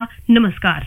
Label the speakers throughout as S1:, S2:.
S1: नमस्कार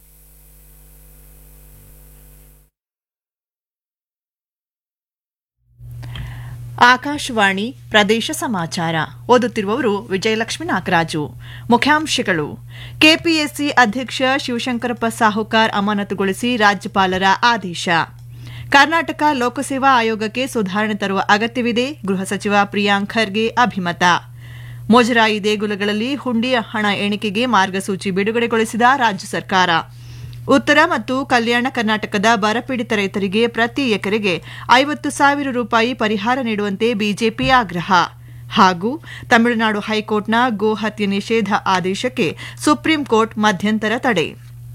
S2: ಆಕಾಶವಾಣಿ ಪ್ರದೇಶ ಸಮಾಚಾರ ಓದುತ್ತಿರುವವರು ವಿಜಯಲಕ್ಷ್ಮಿ ನಾಗರಾಜು ಮುಖ್ಯಾಂಶಗಳು ಕೆಪಿಎಸ್ಸಿ ಅಧ್ಯಕ್ಷ ಶಿವಶಂಕರಪ್ಪ ಸಾಹುಕಾರ್ ಅಮಾನತುಗೊಳಿಸಿ ರಾಜ್ಯಪಾಲರ ಆದೇಶ ಕರ್ನಾಟಕ ಲೋಕಸೇವಾ ಆಯೋಗಕ್ಕೆ ಸುಧಾರಣೆ ತರುವ ಅಗತ್ಯವಿದೆ ಗೃಹ ಸಚಿವ ಪ್ರಿಯಾಂಕ್ ಖರ್ಗೆ ಅಭಿಮತ ಮುಜರಾಯಿ ದೇಗುಲಗಳಲ್ಲಿ ಹುಂಡಿ ಹಣ ಎಣಿಕೆಗೆ ಮಾರ್ಗಸೂಚಿ ಬಿಡುಗಡೆಗೊಳಿಸಿದ ರಾಜ್ಯ ಸರ್ಕಾರ ಉತ್ತರ ಮತ್ತು ಕಲ್ಯಾಣ ಕರ್ನಾಟಕದ ಬರಪೀಡಿತ ರೈತರಿಗೆ ಪ್ರತಿ ಎಕರೆಗೆ ಐವತ್ತು ಸಾವಿರ ರೂಪಾಯಿ ಪರಿಹಾರ ನೀಡುವಂತೆ ಬಿಜೆಪಿ ಆಗ್ರಹ ಹಾಗೂ ತಮಿಳುನಾಡು ಹೈಕೋರ್ಟ್ನ ಗೋ ಹತ್ಯೆ ನಿಷೇಧ ಆದೇಶಕ್ಕೆ ಸುಪ್ರೀಂ ಕೋರ್ಟ್ ಮಧ್ಯಂತರ ತಡೆ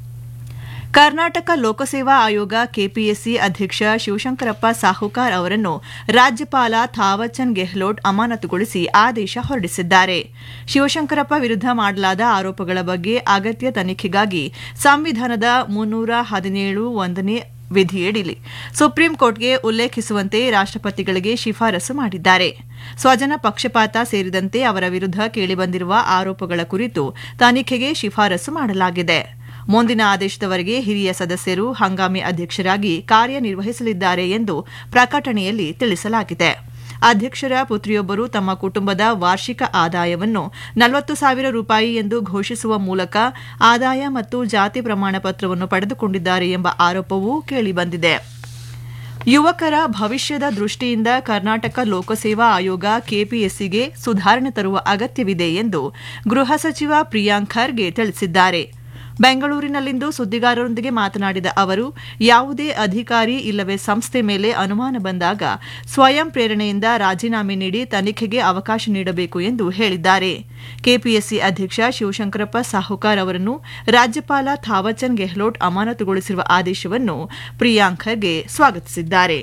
S2: ಕರ್ನಾಟಕ ಲೋಕಸೇವಾ ಆಯೋಗ ಕೆಪಿಎಸ್ಸಿ ಅಧ್ಯಕ್ಷ ಶಿವಶಂಕರಪ್ಪ ಸಾಹುಕಾರ್ ಅವರನ್ನು ರಾಜ್ಯಪಾಲ ಥಾವರ್ಚಂದ್ ಗೆಹ್ಲೋಟ್ ಅಮಾನತುಗೊಳಿಸಿ ಆದೇಶ ಹೊರಡಿಸಿದ್ದಾರೆ ಶಿವಶಂಕರಪ್ಪ ವಿರುದ್ಧ ಮಾಡಲಾದ ಆರೋಪಗಳ ಬಗ್ಗೆ ಅಗತ್ಯ ತನಿಖೆಗಾಗಿ ಸಂವಿಧಾನದ ಮುನ್ನೂರ ಹದಿನೇಳು ಒಂದನೇ ವಿಧಿಯಡಿಲಿ ಸುಪ್ರೀಂ ಕೋರ್ಟ್ಗೆ ಉಲ್ಲೇಖಿಸುವಂತೆ ರಾಷ್ಟ್ರಪತಿಗಳಿಗೆ ಶಿಫಾರಸು ಮಾಡಿದ್ದಾರೆ ಸ್ವಜನ ಪಕ್ಷಪಾತ ಸೇರಿದಂತೆ ಅವರ ವಿರುದ್ಧ ಕೇಳಿಬಂದಿರುವ ಆರೋಪಗಳ ಕುರಿತು ತನಿಖೆಗೆ ಶಿಫಾರಸು ಮಾಡಲಾಗಿದೆ ಮುಂದಿನ ಆದೇಶದವರೆಗೆ ಹಿರಿಯ ಸದಸ್ಯರು ಹಂಗಾಮಿ ಅಧ್ಯಕ್ಷರಾಗಿ ಕಾರ್ಯನಿರ್ವಹಿಸಲಿದ್ದಾರೆ ಎಂದು ಪ್ರಕಟಣೆಯಲ್ಲಿ ತಿಳಿಸಲಾಗಿದೆ ಅಧ್ಯಕ್ಷರ ಪುತ್ರಿಯೊಬ್ಬರು ತಮ್ಮ ಕುಟುಂಬದ ವಾರ್ಷಿಕ ಆದಾಯವನ್ನು ನಲವತ್ತು ಸಾವಿರ ರೂಪಾಯಿ ಎಂದು ಘೋಷಿಸುವ ಮೂಲಕ ಆದಾಯ ಮತ್ತು ಜಾತಿ ಪ್ರಮಾಣ ಪತ್ರವನ್ನು ಪಡೆದುಕೊಂಡಿದ್ದಾರೆ ಎಂಬ ಆರೋಪವೂ ಕೇಳಿಬಂದಿದೆ ಯುವಕರ ಭವಿಷ್ಯದ ದೃಷ್ಟಿಯಿಂದ ಕರ್ನಾಟಕ ಲೋಕಸೇವಾ ಆಯೋಗ ಕೆಪಿಎಸ್ಸಿಗೆ ಸುಧಾರಣೆ ತರುವ ಅಗತ್ಯವಿದೆ ಎಂದು ಗೃಹ ಸಚಿವ ಪ್ರಿಯಾಂಕ್ ಖರ್ಗೆ ತಿಳಿಸಿದ್ದಾರೆ ಬೆಂಗಳೂರಿನಲ್ಲಿಂದು ಸುದ್ದಿಗಾರರೊಂದಿಗೆ ಮಾತನಾಡಿದ ಅವರು ಯಾವುದೇ ಅಧಿಕಾರಿ ಇಲ್ಲವೇ ಸಂಸ್ಥೆ ಮೇಲೆ ಅನುಮಾನ ಬಂದಾಗ ಸ್ವಯಂ ಪ್ರೇರಣೆಯಿಂದ ರಾಜೀನಾಮೆ ನೀಡಿ ತನಿಖೆಗೆ ಅವಕಾಶ ನೀಡಬೇಕು ಎಂದು ಹೇಳಿದ್ದಾರೆ ಕೆಪಿಎಸ್ಸಿ ಅಧ್ಯಕ್ಷ ಶಿವಶಂಕರಪ್ಪ ಸಾಹುಕಾರ್ ಅವರನ್ನು ರಾಜ್ಯಪಾಲ ಥಾವರ್ಚಂದ್ ಗೆಹ್ಲೋಟ್ ಅಮಾನತುಗೊಳಿಸಿರುವ ಆದೇಶವನ್ನು ಪ್ರಿಯಾಂಕ್ ಖರ್ಗೆ ಸ್ವಾಗತಿಸಿದ್ದಾರೆ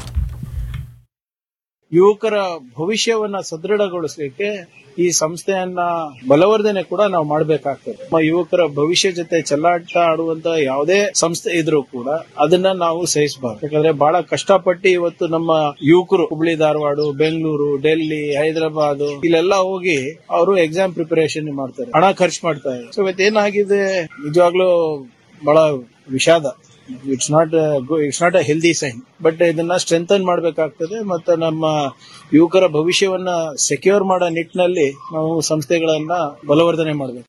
S3: ಯುವಕರ ಭವಿಷ್ಯವನ್ನ ಸದೃಢಗೊಳಿಸಲಿಕ್ಕೆ ಈ ಸಂಸ್ಥೆಯನ್ನ ಬಲವರ್ಧನೆ ಕೂಡ ನಾವು ಮಾಡಬೇಕಾಗ್ತದೆ ನಮ್ಮ ಯುವಕರ ಭವಿಷ್ಯ ಜೊತೆ ಚೆಲ್ಲಾಟ ಆಡುವಂತ ಯಾವುದೇ ಸಂಸ್ಥೆ ಇದ್ರೂ ಕೂಡ ಅದನ್ನ ನಾವು ಸಹಿಸಬಾರ್ದು ಯಾಕಂದ್ರೆ ಬಹಳ ಕಷ್ಟಪಟ್ಟು ಇವತ್ತು ನಮ್ಮ ಯುವಕರು ಹುಬ್ಳಿ ಧಾರವಾಡ ಬೆಂಗಳೂರು ಡೆಲ್ಲಿ ಹೈದರಾಬಾದ್ ಇಲ್ಲೆಲ್ಲ ಹೋಗಿ ಅವರು ಎಕ್ಸಾಮ್ ಪ್ರಿಪರೇಷನ್ ಮಾಡ್ತಾರೆ ಹಣ ಖರ್ಚು ಮಾಡ್ತಾರೆ ಸೊ ಇವತ್ತು ಏನಾಗಿದೆ ನಿಜವಾಗ್ಲೂ ಬಹಳ ವಿಷಾದ it's not it's not a healthy sign but ಇದನ್ನ ಸ್ಟ್ರೆಂಥನ್ ಮಾಡಬೇಕಾಗ್ತದೆ ಮತ್ತೆ ನಮ್ಮ ಯುವಕರ ಭವಿಷ್ಯವನ್ನ ಸೆಕ್ಯೂರ್ ಮಾಡೋ ನಿಟ್ಟಿನಲ್ಲಿ ನಾವು ಸಂಸ್ಥೆಗಳನ್ನ ಬಲವರ್ಧನೆ ಮಾಡಬೇಕು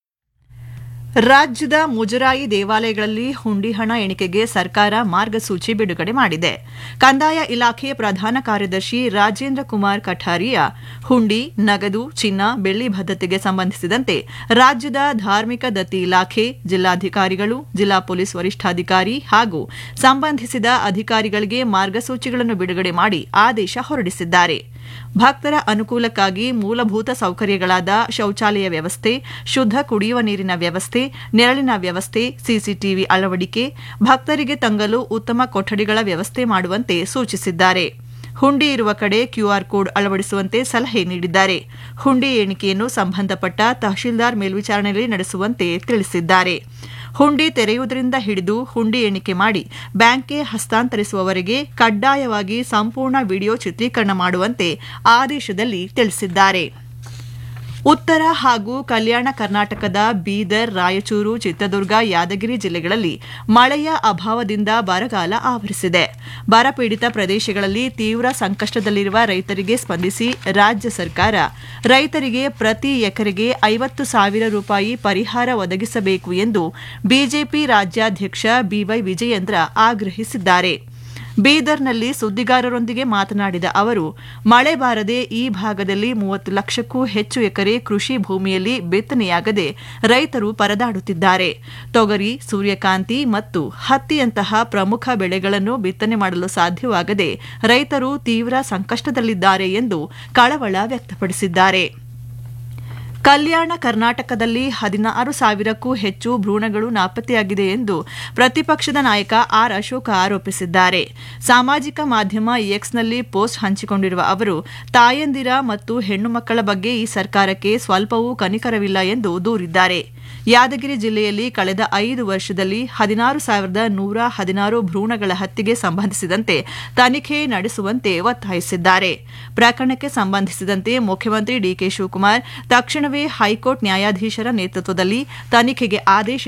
S2: ರಾಜ್ಯದ ಮುಜರಾಯಿ ದೇವಾಲಯಗಳಲ್ಲಿ ಹುಂಡಿ ಹಣ ಎಣಿಕೆಗೆ ಸರ್ಕಾರ ಮಾರ್ಗಸೂಚಿ ಬಿಡುಗಡೆ ಮಾಡಿದೆ ಕಂದಾಯ ಇಲಾಖೆ ಪ್ರಧಾನ ಕಾರ್ಯದರ್ಶಿ ರಾಜೇಂದ್ರ ಕುಮಾರ್ ಕಠಾರಿಯಾ ಹುಂಡಿ ನಗದು ಚಿನ್ನ ಬೆಳ್ಳಿ ಭದ್ರತೆಗೆ ಸಂಬಂಧಿಸಿದಂತೆ ರಾಜ್ಯದ ಧಾರ್ಮಿಕ ದತ್ತಿ ಇಲಾಖೆ ಜಿಲ್ಲಾಧಿಕಾರಿಗಳು ಜಿಲ್ಲಾ ಪೊಲೀಸ್ ವರಿಷ್ಠಾಧಿಕಾರಿ ಹಾಗೂ ಸಂಬಂಧಿಸಿದ ಅಧಿಕಾರಿಗಳಿಗೆ ಮಾರ್ಗಸೂಚಿಗಳನ್ನು ಬಿಡುಗಡೆ ಮಾಡಿ ಆದೇಶ ಹೊರಡಿಸಿದ್ದಾರೆ ಭಕ್ತರ ಅನುಕೂಲಕ್ಕಾಗಿ ಮೂಲಭೂತ ಸೌಕರ್ಯಗಳಾದ ಶೌಚಾಲಯ ವ್ಯವಸ್ಥೆ ಶುದ್ಧ ಕುಡಿಯುವ ನೀರಿನ ವ್ಯವಸ್ಥೆ ನೆರಳಿನ ವ್ಯವಸ್ಥೆ ಸಿಸಿಟಿವಿ ಅಳವಡಿಕೆ ಭಕ್ತರಿಗೆ ತಂಗಲು ಉತ್ತಮ ಕೊಠಡಿಗಳ ವ್ಯವಸ್ಥೆ ಮಾಡುವಂತೆ ಸೂಚಿಸಿದ್ದಾರೆ ಹುಂಡಿ ಇರುವ ಕಡೆ ಕ್ಯೂಆರ್ ಕೋಡ್ ಅಳವಡಿಸುವಂತೆ ಸಲಹೆ ನೀಡಿದ್ದಾರೆ ಹುಂಡಿ ಎಣಿಕೆಯನ್ನು ಸಂಬಂಧಪಟ್ಟ ತಹಶೀಲ್ದಾರ್ ಮೇಲ್ವಿಚಾರಣೆಯಲ್ಲಿ ನಡೆಸುವಂತೆ ತಿಳಿಸಿದ್ದಾರೆ ಹುಂಡಿ ತೆರೆಯುವುದರಿಂದ ಹಿಡಿದು ಹುಂಡಿ ಎಣಿಕೆ ಮಾಡಿ ಬ್ಯಾಂಕ್ಗೆ ಹಸ್ತಾಂತರಿಸುವವರೆಗೆ ಕಡ್ಡಾಯವಾಗಿ ಸಂಪೂರ್ಣ ವಿಡಿಯೋ ಚಿತ್ರೀಕರಣ ಮಾಡುವಂತೆ ಆದೇಶದಲ್ಲಿ ತಿಳಿಸಿದ್ದಾರೆ ಉತ್ತರ ಹಾಗೂ ಕಲ್ಯಾಣ ಕರ್ನಾಟಕದ ಬೀದರ್ ರಾಯಚೂರು ಚಿತ್ರದುರ್ಗ ಯಾದಗಿರಿ ಜಿಲ್ಲೆಗಳಲ್ಲಿ ಮಳೆಯ ಅಭಾವದಿಂದ ಬರಗಾಲ ಆವರಿಸಿದೆ ಬರಪೀಡಿತ ಪ್ರದೇಶಗಳಲ್ಲಿ ತೀವ್ರ ಸಂಕಷ್ಟದಲ್ಲಿರುವ ರೈತರಿಗೆ ಸ್ಪಂದಿಸಿ ರಾಜ್ಯ ಸರ್ಕಾರ ರೈತರಿಗೆ ಪ್ರತಿ ಎಕರೆಗೆ ಐವತ್ತು ಸಾವಿರ ರೂಪಾಯಿ ಪರಿಹಾರ ಒದಗಿಸಬೇಕು ಎಂದು ಬಿಜೆಪಿ ರಾಜ್ಯಾಧ್ಯಕ್ಷ ಬಿವೈ ವಿಜಯೇಂದ್ರ ಆಗ್ರಹಿಸಿದ್ದಾರೆ ಬೀದರ್ನಲ್ಲಿ ಸುದ್ದಿಗಾರರೊಂದಿಗೆ ಮಾತನಾಡಿದ ಅವರು ಮಳೆ ಬಾರದೆ ಈ ಭಾಗದಲ್ಲಿ ಮೂವತ್ತು ಲಕ್ಷಕ್ಕೂ ಹೆಚ್ಚು ಎಕರೆ ಕೃಷಿ ಭೂಮಿಯಲ್ಲಿ ಬಿತ್ತನೆಯಾಗದೆ ರೈತರು ಪರದಾಡುತ್ತಿದ್ದಾರೆ ತೊಗರಿ ಸೂರ್ಯಕಾಂತಿ ಮತ್ತು ಹತ್ತಿಯಂತಹ ಪ್ರಮುಖ ಬೆಳೆಗಳನ್ನು ಬಿತ್ತನೆ ಮಾಡಲು ಸಾಧ್ಯವಾಗದೆ ರೈತರು ತೀವ್ರ ಸಂಕಷ್ಟದಲ್ಲಿದ್ದಾರೆ ಎಂದು ಕಳವಳ ವ್ಯಕ್ತಪಡಿಸಿದ್ದಾರೆ ಕಲ್ಯಾಣ ಕರ್ನಾಟಕದಲ್ಲಿ ಹದಿನಾರು ಸಾವಿರಕ್ಕೂ ಹೆಚ್ಚು ಭ್ರೂಣಗಳು ನಾಪತ್ತೆಯಾಗಿದೆ ಎಂದು ಪ್ರತಿಪಕ್ಷದ ನಾಯಕ ಆರ್ ಅಶೋಕ ಆರೋಪಿಸಿದ್ದಾರೆ ಸಾಮಾಜಿಕ ಮಾಧ್ಯಮ ಎಕ್ಸ್ನಲ್ಲಿ ಪೋಸ್ಟ್ ಹಂಚಿಕೊಂಡಿರುವ ಅವರು ತಾಯಂದಿರ ಮತ್ತು ಹೆಣ್ಣು ಮಕ್ಕಳ ಬಗ್ಗೆ ಈ ಸರ್ಕಾರಕ್ಕೆ ಸ್ವಲ್ಪವೂ ಕನಿಕರವಿಲ್ಲ ಎಂದು ದೂರಿದ್ದಾರೆ ಯಾದಗಿರಿ ಜಿಲ್ಲೆಯಲ್ಲಿ ಕಳೆದ ಐದು ವರ್ಷದಲ್ಲಿ ಹದಿನಾರು ಸಾವಿರದ ನೂರ ಹದಿನಾರು ಭ್ರೂಣಗಳ ಹತ್ಯೆಗೆ ಸಂಬಂಧಿಸಿದಂತೆ ತನಿಖೆ ನಡೆಸುವಂತೆ ಒತ್ತಾಯಿಸಿದ್ದಾರೆ ಪ್ರಕರಣಕ್ಕೆ ಸಂಬಂಧಿಸಿದಂತೆ ಮುಖ್ಯಮಂತ್ರಿ ಡಿಕೆ ಶಿವಕುಮಾರ್ ತಕ್ಷಣವೇ ಹೈಕೋರ್ಟ್ ನ್ಯಾಯಾಧೀಶರ ನೇತೃತ್ವದಲ್ಲಿ ತನಿಖೆಗೆ ಆದೇಶ